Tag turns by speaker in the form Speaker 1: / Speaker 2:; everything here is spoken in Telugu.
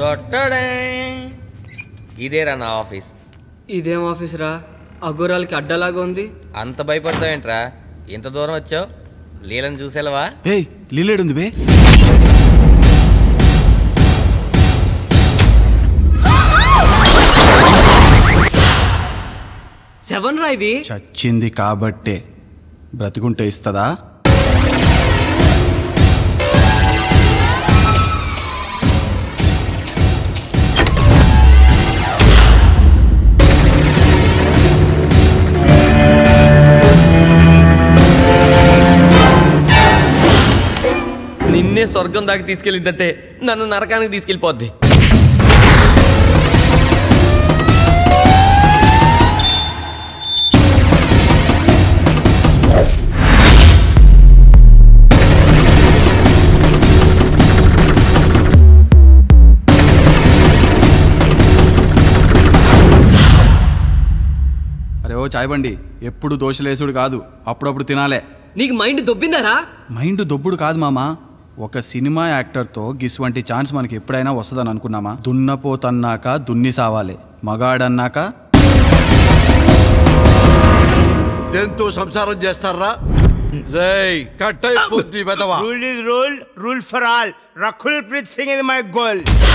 Speaker 1: కొట్టడే ఇదేరా నా ఆఫీస్
Speaker 2: ఇదేం ఆఫీస్ రా అఘోరాలకి అడ్డలాగా ఉంది
Speaker 1: అంత భయపడతావేంట్రా ఇంత దూరం వచ్చావు లీలను చూసేలవా
Speaker 3: ఏయ్ లీలేడుంది బే
Speaker 2: సెవెన్ రా ఇది
Speaker 3: చచ్చింది కాబట్టే బ్రతికుంటే ఇస్తుందా
Speaker 1: నిన్నే స్వర్గం దాకా తీసుకెళ్ళిందంటే నన్ను నరకానికి తీసుకెళ్ళిపోద్ది
Speaker 3: అరే ఓ చాయ్ బండి ఎప్పుడు దోశలేసుడు కాదు అప్పుడప్పుడు తినాలే
Speaker 2: నీకు మైండ్ దొబ్బిందారా
Speaker 3: మైండ్ దొబ్బుడు కాదు మామా ఒక సినిమా యాక్టర్తో గిసువంటి ఛాన్స్ మనకి ఎప్పుడైనా వస్తుందని అనుకున్నామా దున్నపోతన్నాక దున్ని సావాలి మగాడన్నాక
Speaker 4: దేంతో సంసారం చేస్తారా రేయ్ కట్ అయిపోద్ది వెదవా
Speaker 5: Rule is rule, rule for all. Rakhul Preet Singh is my goal.